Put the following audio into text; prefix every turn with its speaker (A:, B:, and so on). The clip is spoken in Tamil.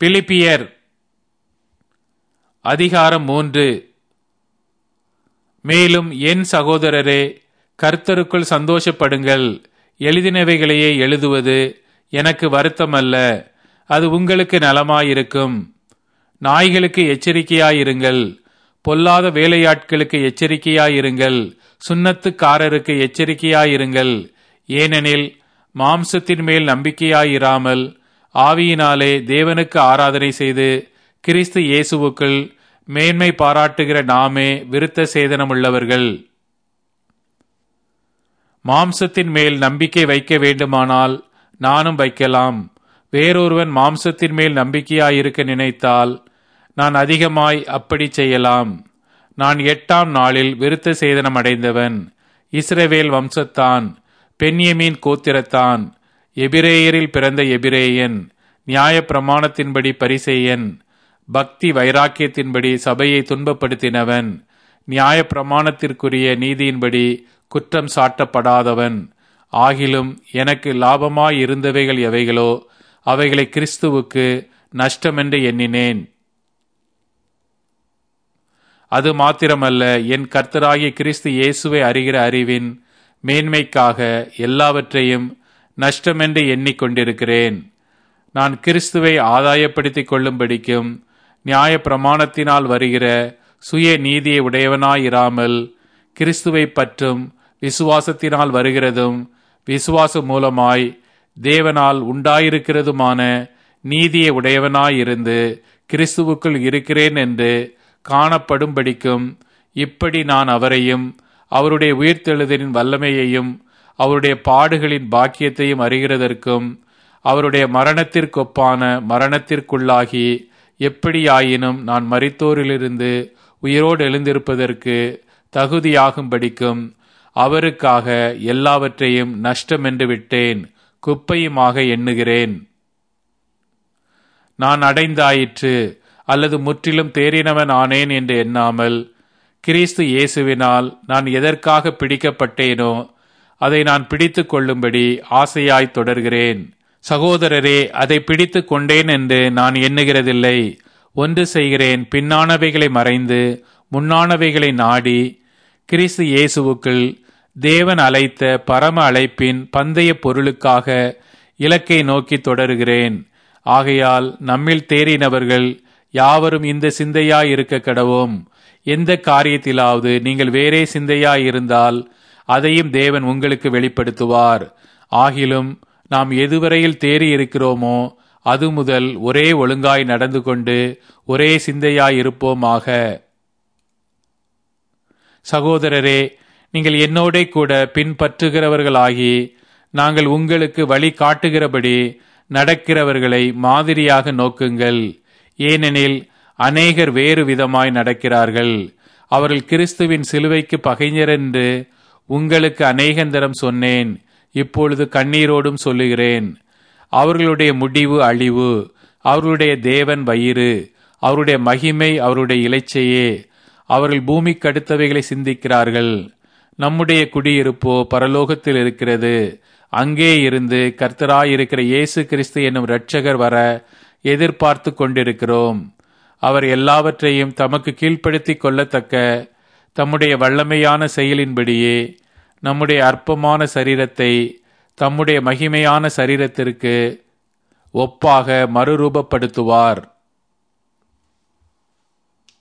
A: பிலிப்பியர் அதிகாரம் மூன்று மேலும் என் சகோதரரே கர்த்தருக்குள் சந்தோஷப்படுங்கள் எழுதினவைகளையே எழுதுவது எனக்கு வருத்தமல்ல அது உங்களுக்கு நலமாயிருக்கும் நாய்களுக்கு எச்சரிக்கையாயிருங்கள் பொல்லாத வேலையாட்களுக்கு எச்சரிக்கையாயிருங்கள் சுண்ணத்துக்காரருக்கு எச்சரிக்கையாயிருங்கள் ஏனெனில் மாம்சத்தின் மேல் நம்பிக்கையாயிராமல் ஆவியினாலே தேவனுக்கு ஆராதனை செய்து கிறிஸ்து இயேசுவுக்குள் மேன்மை பாராட்டுகிற நாமே விருத்த சேதனமுள்ளவர்கள் மாம்சத்தின் மேல் நம்பிக்கை வைக்க வேண்டுமானால் நானும் வைக்கலாம் வேறொருவன் மாம்சத்தின் மேல் நம்பிக்கையாயிருக்க நினைத்தால் நான் அதிகமாய் அப்படி செய்யலாம் நான் எட்டாம் நாளில் விருத்த சேதனம் அடைந்தவன் இஸ்ரவேல் வம்சத்தான் பென்யமீன் கோத்திரத்தான் எபிரேயரில் பிறந்த எபிரேயன் நியாய பிரமாணத்தின்படி பரிசேயன் பக்தி வைராக்கியத்தின்படி சபையை துன்பப்படுத்தினவன் நியாய பிரமாணத்திற்குரிய நீதியின்படி குற்றம் சாட்டப்படாதவன் ஆகிலும் எனக்கு லாபமாயிருந்தவைகள் எவைகளோ அவைகளை கிறிஸ்துவுக்கு நஷ்டமென்று எண்ணினேன் அது மாத்திரமல்ல என் கர்த்தராகிய கிறிஸ்து இயேசுவை அறிகிற அறிவின் மேன்மைக்காக எல்லாவற்றையும் நஷ்டமென்று எண்ணிக்கொண்டிருக்கிறேன் நான் கிறிஸ்துவை ஆதாயப்படுத்திக் கொள்ளும்படிக்கும் நியாய பிரமாணத்தினால் வருகிற சுய நீதியை உடையவனாயிராமல் கிறிஸ்துவை பற்றும் விசுவாசத்தினால் வருகிறதும் விசுவாசம் மூலமாய் தேவனால் உண்டாயிருக்கிறதுமான நீதியை உடையவனாயிருந்து கிறிஸ்துவுக்குள் இருக்கிறேன் என்று காணப்படும்படிக்கும் இப்படி நான் அவரையும் அவருடைய உயிர்த்தெழுதலின் வல்லமையையும் அவருடைய பாடுகளின் பாக்கியத்தையும் அறிகிறதற்கும் அவருடைய மரணத்திற்கொப்பான மரணத்திற்குள்ளாகி எப்படியாயினும் நான் மரித்தோரிலிருந்து உயிரோடு எழுந்திருப்பதற்கு தகுதியாகும்படிக்கும் அவருக்காக எல்லாவற்றையும் நஷ்டமென்று விட்டேன் குப்பையுமாக எண்ணுகிறேன் நான் அடைந்தாயிற்று அல்லது முற்றிலும் தேறினவன் ஆனேன் என்று எண்ணாமல் கிறிஸ்து இயேசுவினால் நான் எதற்காக பிடிக்கப்பட்டேனோ அதை நான் பிடித்து கொள்ளும்படி ஆசையாய் தொடர்கிறேன் சகோதரரே அதை பிடித்து கொண்டேன் என்று நான் எண்ணுகிறதில்லை ஒன்று செய்கிறேன் பின்னானவைகளை மறைந்து முன்னானவைகளை நாடி கிறிஸ்து இயேசுவுக்குள் தேவன் அழைத்த பரம அழைப்பின் பந்தய பொருளுக்காக இலக்கை நோக்கி தொடருகிறேன் ஆகையால் நம்மில் தேறினவர்கள் யாவரும் இந்த சிந்தையாய் இருக்க கடவோம் எந்த காரியத்திலாவது நீங்கள் வேறே சிந்தையாய் இருந்தால் அதையும் தேவன் உங்களுக்கு வெளிப்படுத்துவார் ஆகிலும் நாம் எதுவரையில் தேறி இருக்கிறோமோ அது முதல் ஒரே ஒழுங்காய் நடந்து கொண்டு ஒரே சிந்தையாய் இருப்போமாக சகோதரரே நீங்கள் என்னோடே கூட பின்பற்றுகிறவர்களாகி நாங்கள் உங்களுக்கு வழி காட்டுகிறபடி நடக்கிறவர்களை மாதிரியாக நோக்குங்கள் ஏனெனில் அநேகர் வேறு விதமாய் நடக்கிறார்கள் அவர்கள் கிறிஸ்துவின் சிலுவைக்கு பகைஞர் என்று உங்களுக்கு அநேகந்தரம் சொன்னேன் இப்பொழுது கண்ணீரோடும் சொல்லுகிறேன் அவர்களுடைய முடிவு அழிவு அவர்களுடைய தேவன் வயிறு அவருடைய மகிமை அவருடைய இலைச்சையே அவர்கள் பூமிக்கு அடுத்தவைகளை சிந்திக்கிறார்கள் நம்முடைய குடியிருப்போ பரலோகத்தில் இருக்கிறது அங்கே இருந்து கர்த்தராயிருக்கிற இயேசு கிறிஸ்து என்னும் இரட்சகர் வர எதிர்பார்த்து கொண்டிருக்கிறோம் அவர் எல்லாவற்றையும் தமக்கு கீழ்ப்படுத்தி கொள்ளத்தக்க தம்முடைய வல்லமையான செயலின்படியே நம்முடைய அற்பமான சரீரத்தை தம்முடைய மகிமையான சரீரத்திற்கு ஒப்பாக மறுரூபப்படுத்துவார்